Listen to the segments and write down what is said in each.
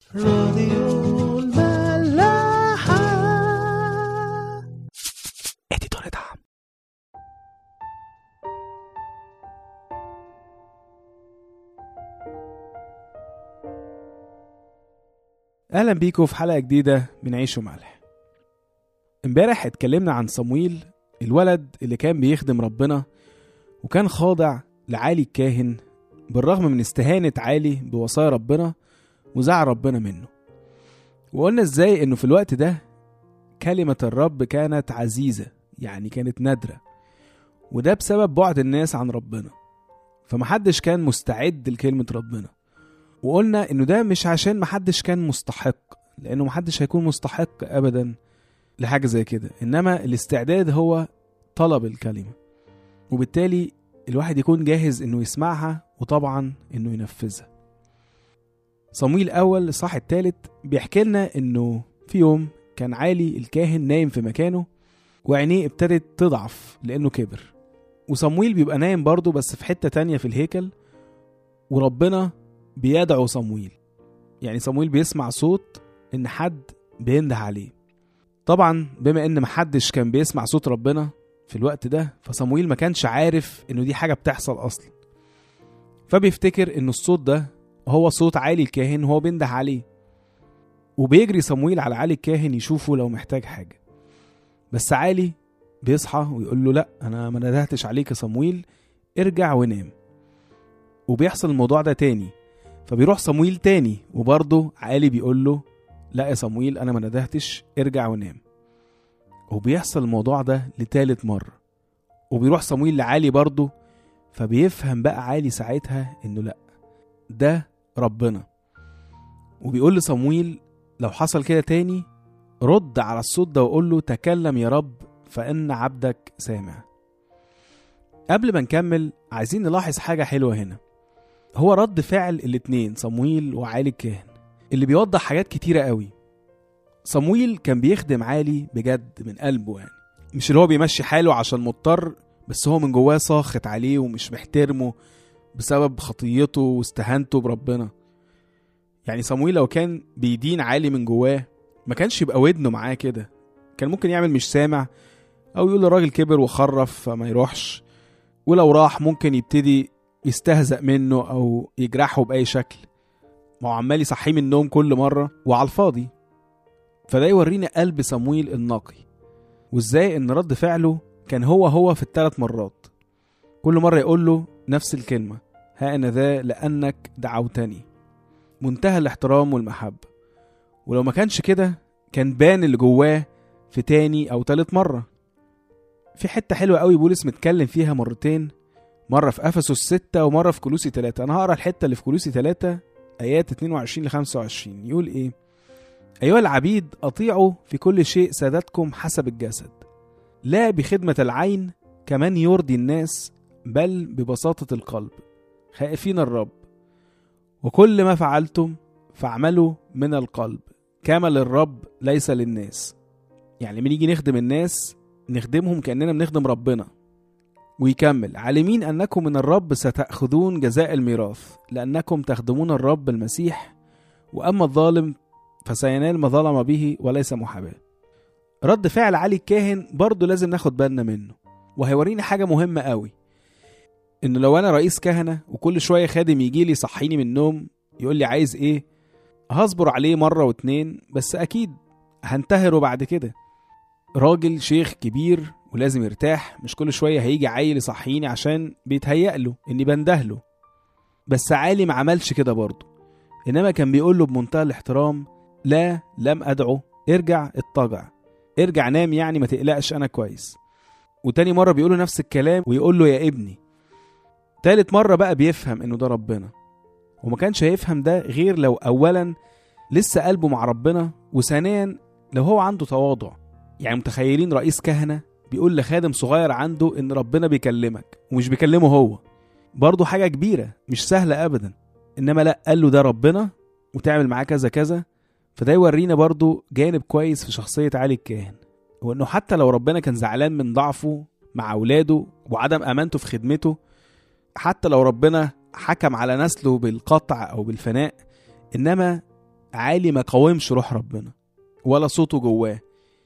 راديو الملاحة اديتور دعم اهلا بيكم في حلقه جديده من عيش وملح امبارح اتكلمنا عن صمويل الولد اللي كان بيخدم ربنا وكان خاضع لعالي الكاهن بالرغم من استهانة عالي بوصايا ربنا وزعل ربنا منه وقلنا ازاي انه في الوقت ده كلمة الرب كانت عزيزة يعني كانت نادرة وده بسبب بعد الناس عن ربنا فمحدش كان مستعد لكلمة ربنا وقلنا انه ده مش عشان محدش كان مستحق لانه محدش هيكون مستحق ابدا لحاجة زي كده انما الاستعداد هو طلب الكلمة وبالتالي الواحد يكون جاهز انه يسمعها وطبعا انه ينفذها صمويل الاول الصح الثالث بيحكي لنا انه في يوم كان عالي الكاهن نايم في مكانه وعينيه ابتدت تضعف لانه كبر وصمويل بيبقى نايم برضه بس في حتة تانية في الهيكل وربنا بيدعو صمويل يعني صمويل بيسمع صوت ان حد بينده عليه طبعا بما ان محدش كان بيسمع صوت ربنا في الوقت ده فصمويل ما كانش عارف انه دي حاجة بتحصل اصلا فبيفتكر ان الصوت ده هو صوت عالي الكاهن وهو بينده عليه وبيجري صمويل على عالي الكاهن يشوفه لو محتاج حاجة بس عالي بيصحى ويقول له لا انا ما ندهتش عليك يا صمويل ارجع ونام وبيحصل الموضوع ده تاني فبيروح صمويل تاني وبرضه عالي بيقول له لا يا صمويل انا ما ندهتش ارجع ونام وبيحصل الموضوع ده لتالت مرة وبيروح صمويل لعالي برضه فبيفهم بقى عالي ساعتها انه لا ده ربنا وبيقول لصمويل لو حصل كده تاني رد على الصوت ده وقول له تكلم يا رب فإن عبدك سامع قبل ما نكمل عايزين نلاحظ حاجة حلوة هنا هو رد فعل الاتنين صمويل وعالي الكاهن اللي بيوضح حاجات كتيرة قوي صمويل كان بيخدم عالي بجد من قلبه يعني مش اللي هو بيمشي حاله عشان مضطر بس هو من جواه ساخط عليه ومش محترمه بسبب خطيته واستهانته بربنا يعني صمويل لو كان بيدين عالي من جواه ما كانش يبقى ودنه معاه كده كان ممكن يعمل مش سامع او يقول الراجل كبر وخرف فما يروحش ولو راح ممكن يبتدي يستهزأ منه او يجرحه بأي شكل ما هو عمال يصحيه من النوم كل مرة وعلى الفاضي فده يورينا قلب صمويل النقي وازاي ان رد فعله كان هو هو في الثلاث مرات كل مرة يقول له نفس الكلمة ها أنا ذا لأنك دعوتني منتهى الاحترام والمحبة ولو ما كانش كده كان بان اللي جواه في تاني أو تالت مرة في حتة حلوة قوي بولس متكلم فيها مرتين مرة في أفسس ستة ومرة في كلوسي تلاتة أنا هقرا الحتة اللي في كلوسي تلاتة آيات 22 ل 25 يقول إيه أيها العبيد أطيعوا في كل شيء سادتكم حسب الجسد لا بخدمة العين كمن يرضي الناس بل ببساطة القلب خائفين الرب وكل ما فعلتم فاعملوا من القلب كما للرب ليس للناس يعني لما نيجي نخدم الناس نخدمهم كأننا بنخدم ربنا ويكمل عالمين أنكم من الرب ستأخذون جزاء الميراث لأنكم تخدمون الرب المسيح وأما الظالم فسينال ما ظلم به وليس محاباه رد فعل علي الكاهن برضه لازم ناخد بالنا منه وهيوريني حاجة مهمة قوي إن لو أنا رئيس كهنة وكل شوية خادم يجي لي يصحيني من النوم يقول لي عايز إيه هصبر عليه مرة واتنين بس أكيد هنتهره بعد كده راجل شيخ كبير ولازم يرتاح مش كل شوية هيجي عيل يصحيني عشان بيتهيأ له إني بندهله بس عالي ما عملش كده برضه إنما كان بيقول له بمنتهى الاحترام لا لم أدعو ارجع اضطجع ارجع نام يعني ما تقلقش أنا كويس وتاني مرة بيقوله نفس الكلام ويقول له يا ابني تالت مرة بقى بيفهم إنه ده ربنا وما كانش هيفهم ده غير لو أولا لسه قلبه مع ربنا وثانيا لو هو عنده تواضع يعني متخيلين رئيس كهنة بيقول لخادم صغير عنده إن ربنا بيكلمك ومش بيكلمه هو برضه حاجة كبيرة مش سهلة أبدا إنما لأ قال له ده ربنا وتعمل معاه كذا كذا فده يورينا برضه جانب كويس في شخصية علي الكاهن وإنه حتى لو ربنا كان زعلان من ضعفه مع أولاده وعدم أمانته في خدمته حتى لو ربنا حكم على نسله بالقطع أو بالفناء إنما عالي ما قاومش روح ربنا ولا صوته جواه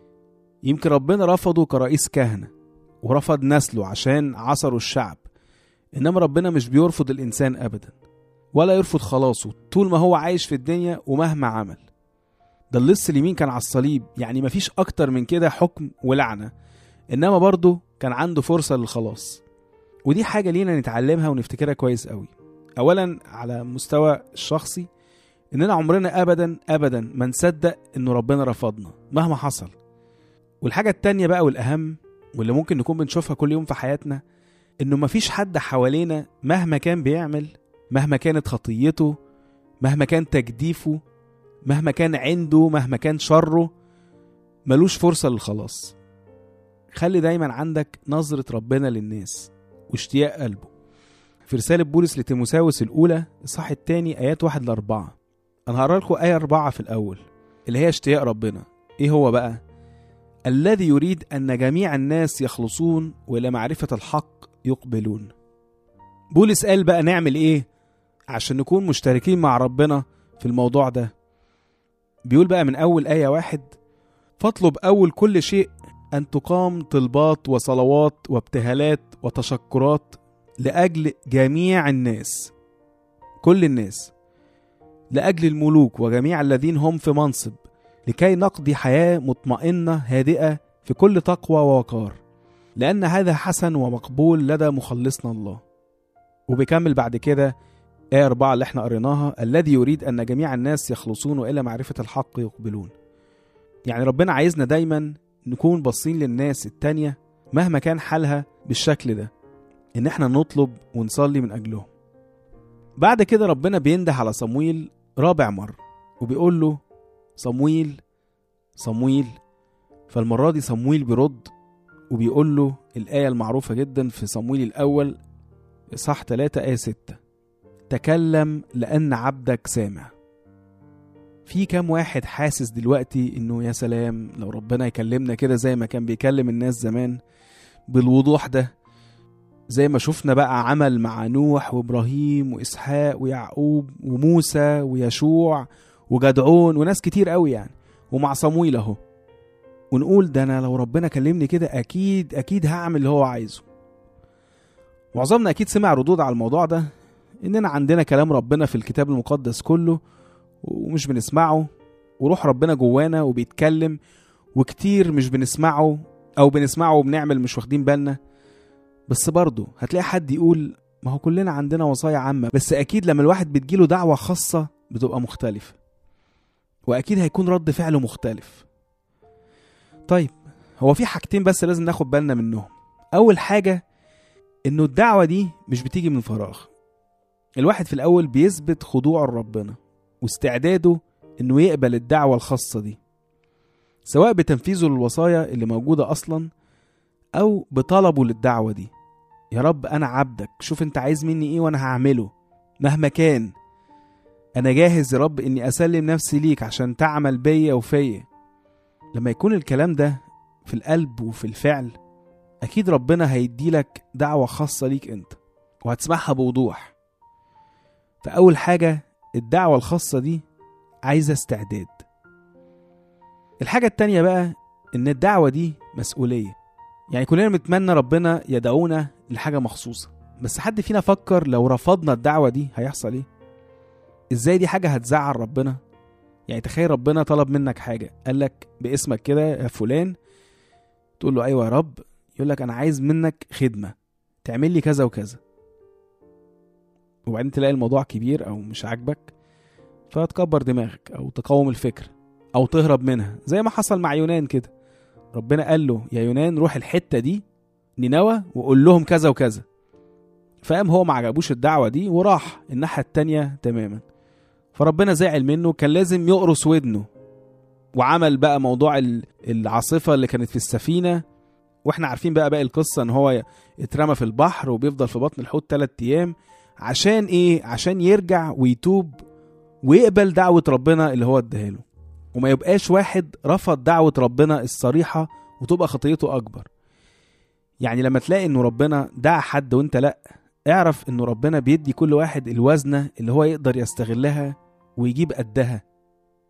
يمكن ربنا رفضه كرئيس كهنة ورفض نسله عشان عصروا الشعب إنما ربنا مش بيرفض الإنسان أبدا ولا يرفض خلاصه طول ما هو عايش في الدنيا ومهما عمل ده اللص اليمين كان على الصليب يعني مفيش أكتر من كده حكم ولعنة إنما برضه كان عنده فرصة للخلاص ودي حاجة لينا نتعلمها ونفتكرها كويس قوي أولا على مستوى الشخصي إننا عمرنا أبدا أبدا ما نصدق إنه ربنا رفضنا مهما حصل والحاجة التانية بقى والأهم واللي ممكن نكون بنشوفها كل يوم في حياتنا إنه مفيش حد حوالينا مهما كان بيعمل مهما كانت خطيته مهما كان تجديفه مهما كان عنده مهما كان شره ملوش فرصة للخلاص خلي دايما عندك نظرة ربنا للناس واشتياق قلبه في رسالة بولس لتيموساوس الأولى الصح التاني آيات واحد لأربعة أنا هقرا لكم آية أربعة في الأول اللي هي اشتياق ربنا إيه هو بقى؟ الذي يريد أن جميع الناس يخلصون وإلى معرفة الحق يقبلون بولس قال بقى نعمل إيه عشان نكون مشتركين مع ربنا في الموضوع ده بيقول بقى من أول آية واحد فاطلب أول كل شيء أن تقام طلبات وصلوات وابتهالات وتشكرات لأجل جميع الناس كل الناس لأجل الملوك وجميع الذين هم في منصب لكي نقضي حياة مطمئنة هادئة في كل تقوى ووقار لأن هذا حسن ومقبول لدى مخلصنا الله وبيكمل بعد كده آية أربعة اللي احنا قريناها الذي يريد أن جميع الناس يخلصون وإلى معرفة الحق يقبلون يعني ربنا عايزنا دايما نكون باصين للناس التانية مهما كان حالها بالشكل ده إن احنا نطلب ونصلي من أجلهم بعد كده ربنا بينده على صمويل رابع مرة وبيقول له صمويل صمويل فالمرة دي صمويل بيرد وبيقول له الآية المعروفة جدا في صمويل الأول إصحاح 3 آية 6 تكلم لأن عبدك سامع في كام واحد حاسس دلوقتي انه يا سلام لو ربنا يكلمنا كده زي ما كان بيكلم الناس زمان بالوضوح ده زي ما شفنا بقى عمل مع نوح وابراهيم واسحاق ويعقوب وموسى ويشوع وجدعون وناس كتير قوي يعني ومع صمويل اهو ونقول ده انا لو ربنا كلمني كده اكيد اكيد هعمل اللي هو عايزه معظمنا اكيد سمع ردود على الموضوع ده اننا عندنا كلام ربنا في الكتاب المقدس كله ومش بنسمعه وروح ربنا جوانا وبيتكلم وكتير مش بنسمعه او بنسمعه وبنعمل مش واخدين بالنا بس برضه هتلاقي حد يقول ما هو كلنا عندنا وصايا عامة بس أكيد لما الواحد بتجيله دعوة خاصة بتبقى مختلفة وأكيد هيكون رد فعله مختلف طيب هو في حاجتين بس لازم ناخد بالنا منهم أول حاجة إنه الدعوة دي مش بتيجي من فراغ الواحد في الأول بيثبت خضوعه لربنا واستعداده إنه يقبل الدعوة الخاصة دي سواء بتنفيذه للوصايا اللي موجودة أصلا أو بطلبه للدعوة دي يا رب أنا عبدك شوف أنت عايز مني إيه وأنا هعمله مهما كان أنا جاهز يا رب إني أسلم نفسي ليك عشان تعمل بيا وفيا لما يكون الكلام ده في القلب وفي الفعل أكيد ربنا هيديلك دعوة خاصة ليك أنت وهتسمعها بوضوح فأول حاجة الدعوة الخاصة دي عايزة استعداد الحاجة التانية بقى إن الدعوة دي مسؤولية يعني كلنا بنتمنى ربنا يدعونا لحاجة مخصوصة بس حد فينا فكر لو رفضنا الدعوة دي هيحصل ايه ازاي دي حاجة هتزعل ربنا يعني تخيل ربنا طلب منك حاجة قال لك باسمك كده يا فلان تقول له ايوه يا رب يقول لك انا عايز منك خدمة تعمل لي كذا وكذا وبعدين تلاقي الموضوع كبير او مش عاجبك فتكبر دماغك او تقاوم الفكرة او تهرب منها زي ما حصل مع يونان كده ربنا قال له يا يونان روح الحته دي نينوى وقول لهم كذا وكذا فقام هو ما عجبوش الدعوه دي وراح الناحيه التانية تماما فربنا زعل منه كان لازم يقرص ودنه وعمل بقى موضوع ال- العاصفه اللي كانت في السفينه واحنا عارفين بقى باقي القصه ان هو اترمى في البحر وبيفضل في بطن الحوت ثلاث ايام عشان ايه عشان يرجع ويتوب ويقبل دعوه ربنا اللي هو اداها له وما يبقاش واحد رفض دعوة ربنا الصريحة وتبقى خطيته أكبر يعني لما تلاقي إنه ربنا دعا حد وإنت لأ اعرف إنه ربنا بيدي كل واحد الوزنة اللي هو يقدر يستغلها ويجيب قدها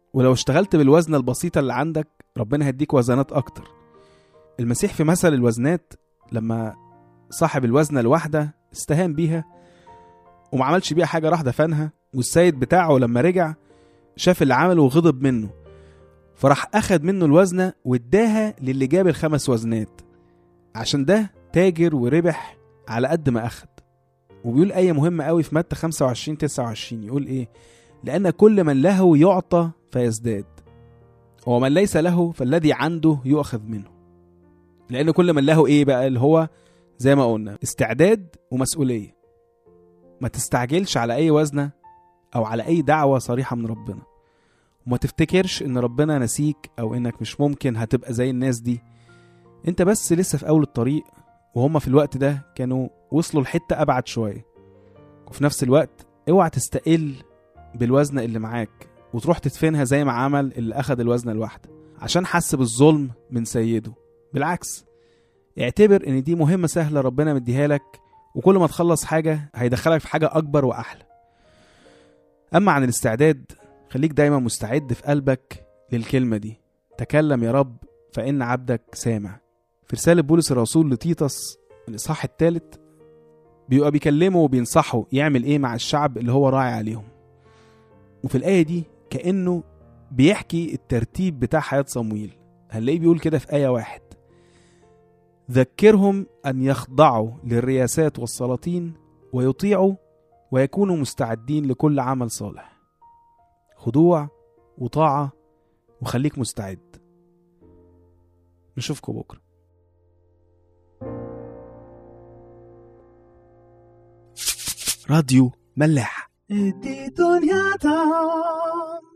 ولو اشتغلت بالوزنة البسيطة اللي عندك ربنا هيديك وزنات أكتر المسيح في مثل الوزنات لما صاحب الوزنة الواحدة استهان بيها وما عملش بيها حاجة راح دفنها والسيد بتاعه لما رجع شاف اللي عمله وغضب منه فراح أخد منه الوزنة واداها للي جاب الخمس وزنات عشان ده تاجر وربح على قد ما أخد وبيقول آية مهمة قوي في متى 25 29 يقول إيه لأن كل من له يعطى فيزداد ومن ليس له فالذي عنده يؤخذ منه لأن كل من له إيه بقى اللي هو زي ما قلنا استعداد ومسؤولية ما تستعجلش على أي وزنة أو على أي دعوة صريحة من ربنا وما تفتكرش إن ربنا نسيك أو إنك مش ممكن هتبقى زي الناس دي أنت بس لسه في أول الطريق وهم في الوقت ده كانوا وصلوا لحتة أبعد شوية وفي نفس الوقت اوعى تستقل بالوزنة اللي معاك وتروح تدفنها زي ما عمل اللي أخد الوزنة الواحدة عشان حس بالظلم من سيده بالعكس اعتبر ان دي مهمة سهلة ربنا مديها لك وكل ما تخلص حاجة هيدخلك في حاجة أكبر وأحلى أما عن الاستعداد خليك دايما مستعد في قلبك للكلمة دي تكلم يا رب فإن عبدك سامع في رسالة بولس الرسول لتيتس الإصحاح الثالث بيبقى بيكلمه وبينصحه يعمل إيه مع الشعب اللي هو راعي عليهم وفي الآية دي كأنه بيحكي الترتيب بتاع حياة صمويل هنلاقيه بيقول كده في آية واحد ذكرهم أن يخضعوا للرياسات والسلاطين ويطيعوا ويكونوا مستعدين لكل عمل صالح خضوع وطاعة وخليك مستعد نشوفكم بكرة راديو ملاح دي دنيا دام